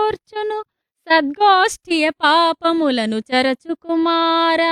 సమకూర్చును సద్గోష్ఠియ పాపములను చరచు కుమారా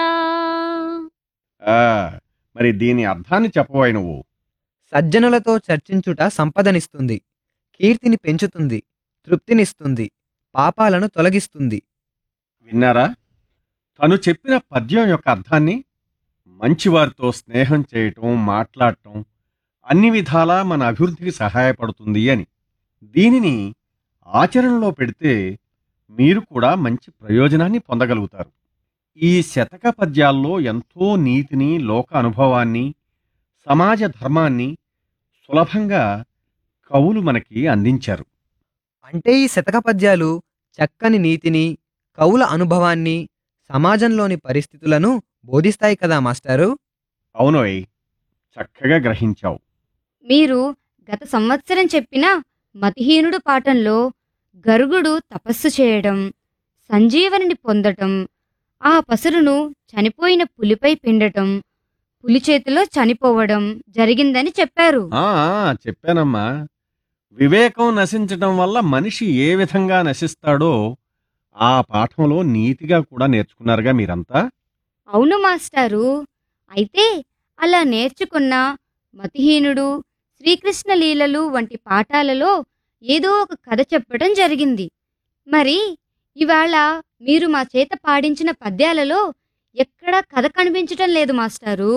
ఆ, మరి దీని అర్థాన్ని చెప్పబోయి నువ్వు సజ్జనులతో చర్చించుట సంపదనిస్తుంది కీర్తిని పెంచుతుంది తృప్తినిస్తుంది పాపాలను తొలగిస్తుంది విన్నారా తను చెప్పిన పద్యం యొక్క అర్థాన్ని మంచివారితో స్నేహం చేయటం మాట్లాడటం అన్ని విధాలా మన అభివృద్ధికి సహాయపడుతుంది అని దీనిని ఆచరణలో పెడితే మీరు కూడా మంచి ప్రయోజనాన్ని పొందగలుగుతారు ఈ శతక పద్యాల్లో ఎంతో నీతిని లోక అనుభవాన్ని సమాజ ధర్మాన్ని సులభంగా కవులు మనకి అందించారు అంటే ఈ శతక పద్యాలు చక్కని నీతిని కవుల అనుభవాన్ని సమాజంలోని పరిస్థితులను బోధిస్తాయి కదా మాస్టారు అవునోయ్ చక్కగా గ్రహించావు మీరు గత సంవత్సరం చెప్పిన మతిహీనుడు పాఠంలో గరుగుడు తపస్సు చేయడం సంజీవనిని పొందటం ఆ పసరును చనిపోయిన పులిపై పిండటం పులి చేతిలో చనిపోవడం జరిగిందని చెప్పారు ఆ ఆ, చెప్పానమ్మా వివేకం నశించటం వల్ల మనిషి ఏ విధంగా నశిస్తాడో ఆ పాఠంలో నీతిగా కూడా నేర్చుకున్నారుగా మీరంతా అవును మాస్టారు అయితే అలా నేర్చుకున్న మతిహీనుడు శ్రీకృష్ణ లీలలు వంటి పాఠాలలో ఏదో ఒక కథ చెప్పడం జరిగింది మరి ఇవాళ మీరు మా చేత పాడించిన పద్యాలలో ఎక్కడా కథ కనిపించటం లేదు మాస్టారు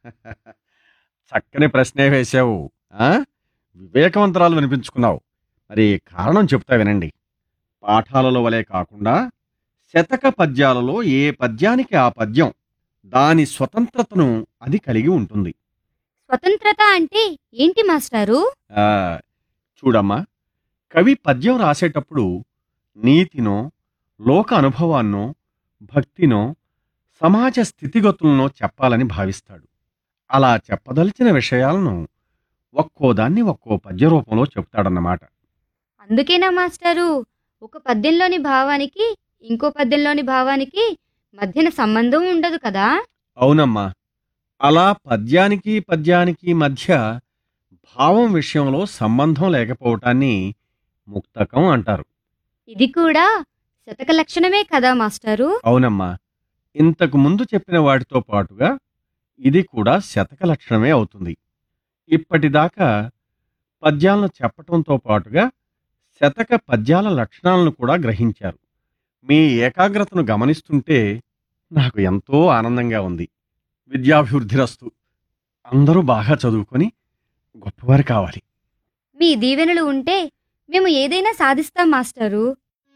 చక్కని ప్రశ్నే వేశావు ఆ వివేకవంతరాలు వినిపించుకున్నావు మరి కారణం చెప్తా వినండి పాఠాలలో వలె కాకుండా శతక పద్యాలలో ఏ పద్యానికి ఆ పద్యం దాని స్వతంత్రతను అది కలిగి ఉంటుంది స్వతంత్రత అంటే ఏంటి మాస్టారు ఆ, చూడమ్మా కవి పద్యం రాసేటప్పుడు నీతినో లోక అనుభవాన్నో భక్తినో సమాజ స్థితిగతులనో చెప్పాలని భావిస్తాడు అలా చెప్పదలిచిన విషయాలను ఒక్కో దాన్ని ఒక్కో పద్య రూపంలో చెప్తాడన్నమాట అందుకేనా మాస్టారు ఒక పద్యంలోని భావానికి ఇంకో పద్యంలోని భావానికి మధ్యన సంబంధం ఉండదు కదా అవునమ్మా అలా పద్యానికి పద్యానికి మధ్య భావం విషయంలో సంబంధం లేకపోవటాన్ని ముక్తకం అంటారు ఇది కూడా శతక లక్షణమే కదా మాస్టారు అవునమ్మా ఇంతకు ముందు చెప్పిన వాటితో పాటుగా ఇది కూడా శతక లక్షణమే అవుతుంది ఇప్పటిదాకా పద్యాలను చెప్పటంతో పాటుగా శతక పద్యాల లక్షణాలను కూడా గ్రహించారు మీ ఏకాగ్రతను గమనిస్తుంటే నాకు ఎంతో ఆనందంగా ఉంది విద్యాభివృద్ధిరస్తు అందరూ బాగా చదువుకొని గొప్పవారు కావాలి మీ దీవెనలు ఉంటే మేము ఏదైనా సాధిస్తాం మాస్టారు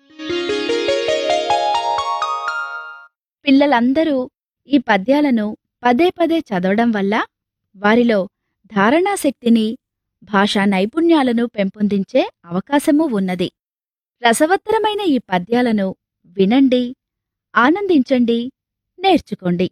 పిల్లలందరూ ఈ పద్యాలను పదే పదే చదవడం వల్ల వారిలో ధారణాశక్తిని భాషా నైపుణ్యాలను పెంపొందించే అవకాశమూ ఉన్నది రసవత్తరమైన ఈ పద్యాలను వినండి ఆనందించండి నేర్చుకోండి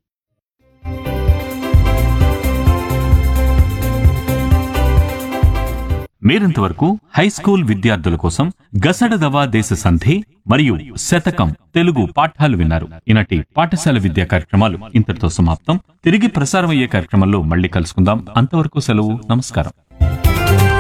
మీరింతవరకు హై స్కూల్ విద్యార్థుల కోసం గసడదవా దేశ సంధి మరియు శతకం తెలుగు పాఠాలు విన్నారు ఈనాటి పాఠశాల విద్యా కార్యక్రమాలు ఇంతటితో సమాప్తం తిరిగి ప్రసారం అయ్యే కార్యక్రమంలో మళ్ళీ కలుసుకుందాం అంతవరకు సెలవు నమస్కారం